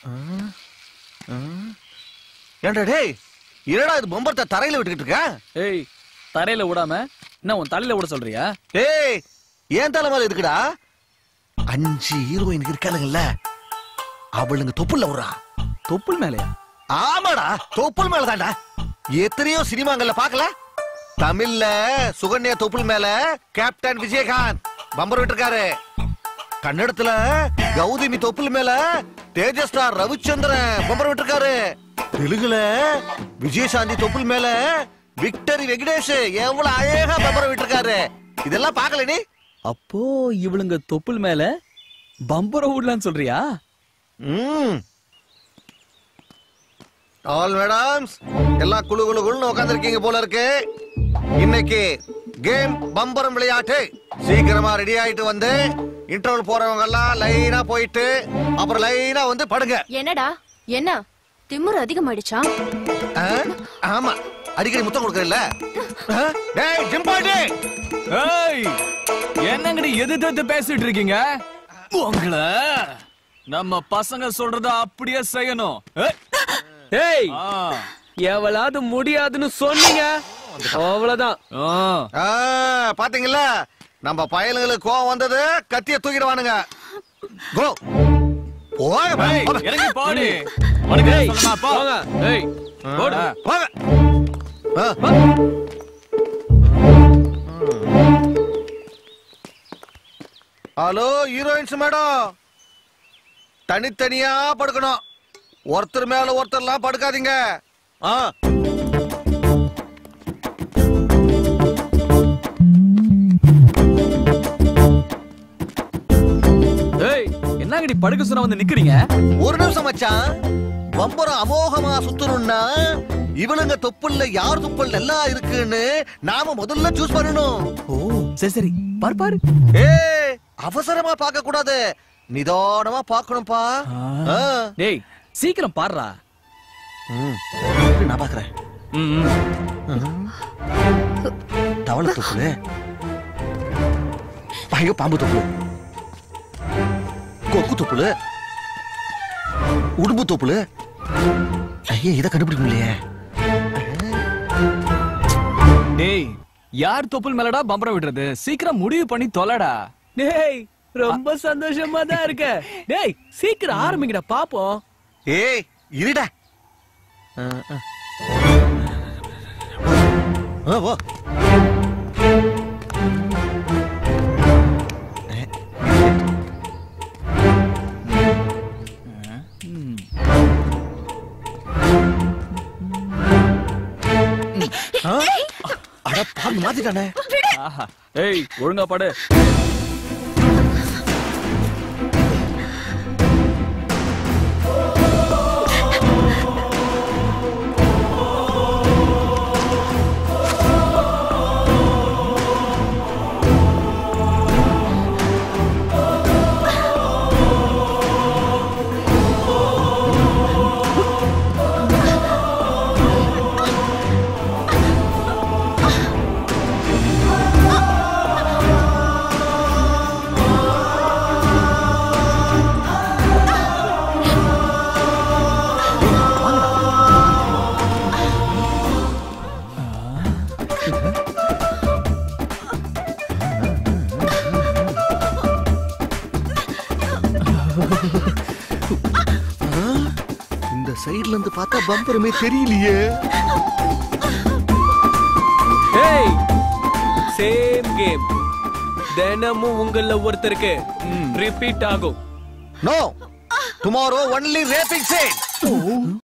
ஏன்டா டேய் என்னடா இது பொம்பரத்தை தரையில விட்டுக்கிட்டு இருக்க ஏய் தரையில விடாம என்ன உன் தலையில விட சொல்றியா ஏய் ஏன் தலை மேல இருக்குடா அஞ்சு ஹீரோயின் இருக்காளுங்கல்ல அவளுங்க தொப்புல விடுறா தொப்புள் மேலையா ஆமாடா தொப்புள் மேல தான்டா எத்தனையோ சினிமாங்கள்ல பாக்கல தமிழ்ல சுகன்யா தொப்புள் மேல கேப்டன் விஜயகாந்த் பம்பர் விட்டுருக்காரு கன்னடத்துல கௌதமி தொப்புள் மேல தேஜஸ் ஸ்டார் ரவிச்சந்திரன் பம்பர் விட்டுருக்காரு தெலுங்குல விஜயசாந்தி தொப்புள் மேல விக்டரி வெங்கடேஷ் எவ்வளவு அழகா பம்பர் விட்டுருக்காரு இதெல்லாம் பாக்கல நீ அப்போ இவளுங்க தொப்புள் மேல பம்பர விடலான்னு சொல்றியா ம் ஆல் மேடம்ஸ் எல்லாம் குழு குழு குழுன்னு உட்காந்துருக்கீங்க போல இருக்கு இன்னைக்கு கேம் பம்பரம் விளையாட்டு சீக்கிரமா ரெடி ஆயிட்டு வந்து இன்டர்வல் போறவங்க எல்லாம் லைனா போயிட்டு அப்புறம் லைனா வந்து படுங்க என்னடா என்ன திமிரு அதிகமாயிடுச்சா ஆ? ஆமா அடிக்கடி முத்தம் கொடுக்கறல்ல ஆ? டேய் ஜிம்பாடி ஏய் என்னங்கடி எதிர்த்து பேசிட்டு இருக்கீங்க உங்கள நம்ம பசங்க சொல்றத அப்படியே செய்யணும் ஏய், ஏய் ஆ, எவளாவது முடியாதுன்னு சொன்னீங்க அவ்வளவுதான் ஆ. ஆ, பாத்தீங்களா நம்ம பயலுங்களுக்கு கோவம் வந்தது கத்திய தூக்கிடுவானுங்க கோ போய் ஏய், இறங்கி போடி உனக்கு என்ன சொல்லணுமா, போ. போங்க ஏய் போடு. போங்க ஆ. ஹலோ ஹீரோயின்ஸ் மேடம் தனித்தனியா படுக்கணும் ஒருத்தர் மேல ஒருத்தர்லாம் படுக்காதீங்க ஆ ஏய் என்னங்கடி படுக்க சொன்னா வந்து நிக்கிறீங்க ஒரு நிமிஷம் மச்சான் பம்பரம் அமோகமா சுத்தணும்னா இவனுங்க தொப்புல்ல யார் தொப்புல் நல்லா இருக்குன்னு நாம முதல்ல சூஸ் பண்ணணும் ஓ சரி சரி பாரு பாரு ஏய் அவசரமா பார்க்க கூடாது நிதானமா பார்க்கணும்பா ஆ. டேய் சீக்கிரம் பாருடா ம். நான் பாக்குறேன் ம், ம். தவளை தொப்புல ஐயோ பாம்பு தொப்புல கொக்கு தொப்புல உடும்பு தொப்புல ஐயே இதை கண்டுபிடிக்க முடியலையே டேய் யார் தொப்புள் மேலடா பம்பரம் விடுறது சீக்கிரம் முடிவு பண்ணி தொலைடா டேய் ரொம்ப சந்தோஷமா தான் இருக்க டேய் சீக்கிரம் ஆரம்பிங்கடா பாப்போம் ஏய் இருடா ஆ, ஆ. ஆ, ஓ ஆ? அட பாம்பு மாத்திட்டானே ஆஹா. ஏய் ஒழுங்கா படு இந்த சைடுல இருந்து பார்த்தா பம்பரமே தெரியலையே ஏய் சேம் கேம் தினமும் உங்கள ஒருத்தருக்கு ரிப்பீட் ஆகும் no tomorrow only rapping chat